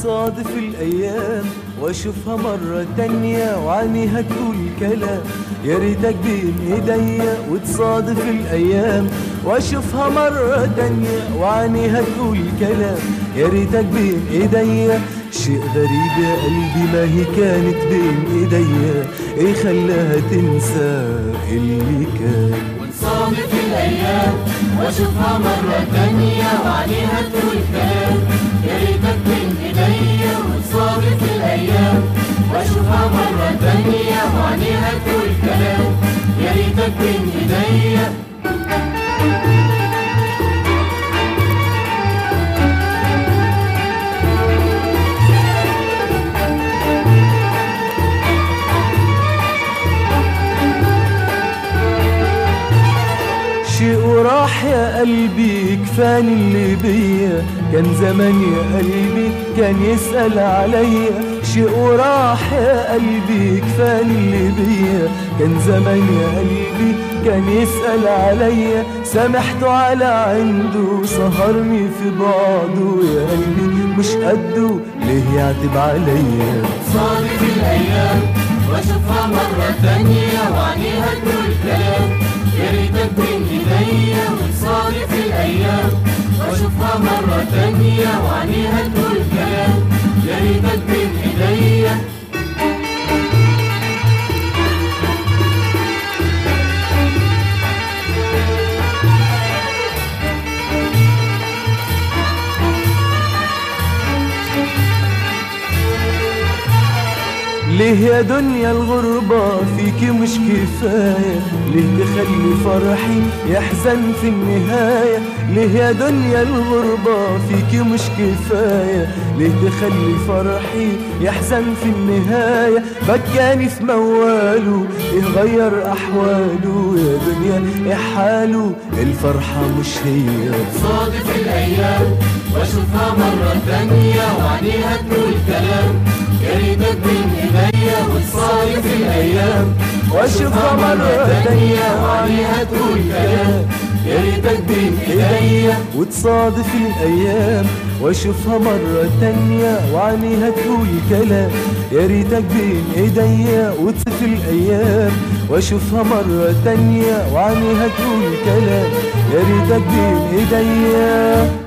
وتصادف الأيام وأشوفها مرة تانية وعينيها تقول كلام يا ريتك بين ايديا وتصادف الأيام وأشوفها مرة تانية وعينيها تقول كلام يا ريتك بين ايديا شيء غريب يا قلبي ما هي كانت بين ايديا ايه خلاها تنسى اللي كان وتصادف الأيام وأشوفها مرة تانية وعليها تقول كلام يا ريتك بين إيديا وتصادف الأيام وأشوفها مرة تانية وعليها تقول كلام يا ريتك بين إيديا شيء وراح يا قلبي كفاني اللي بيا كان زمان يا قلبي كان يسأل عليا شيء وراح يا قلبي كفاني اللي بيا كان زمان يا قلبي كان يسأل عليا سامحته على عنده سهرني في بعضه يا قلبي مش قده ليه يعتب عليا تصادف الأيام وأشوفها مرة تانية وعليها تقول كلام يا ريتك بين إيديا وتصادف الأيام وأشوفها مرة تانية وعليها تقول كلام يا ريتك بين إيديا ليه يا دنيا الغربة فيكي مش كفاية ليه تخلي فرحي يحزن في النهاية ليه يا دنيا الغربة فيكي مش كفاية ليه تخلي فرحي يحزن في النهاية بكاني في مواله ايه غير احواله يا دنيا ايه حاله الفرحة مش هي تصادف الأيام وأشوفها مرة تانية وعليها تقول كلام يا ريتك بين إيديا وتصادف الأيام واشوفها مرة تانية وعليها تقول كلام يا ريتك بين إيديا وتصادف الأيام وأشوفها مرة تانية وعينيها تقول كلام يا ريتك بين إيديا وتصف الأيام وأشوفها مرة تانية وعينيها تقول كلام يا ريتك بين إيديا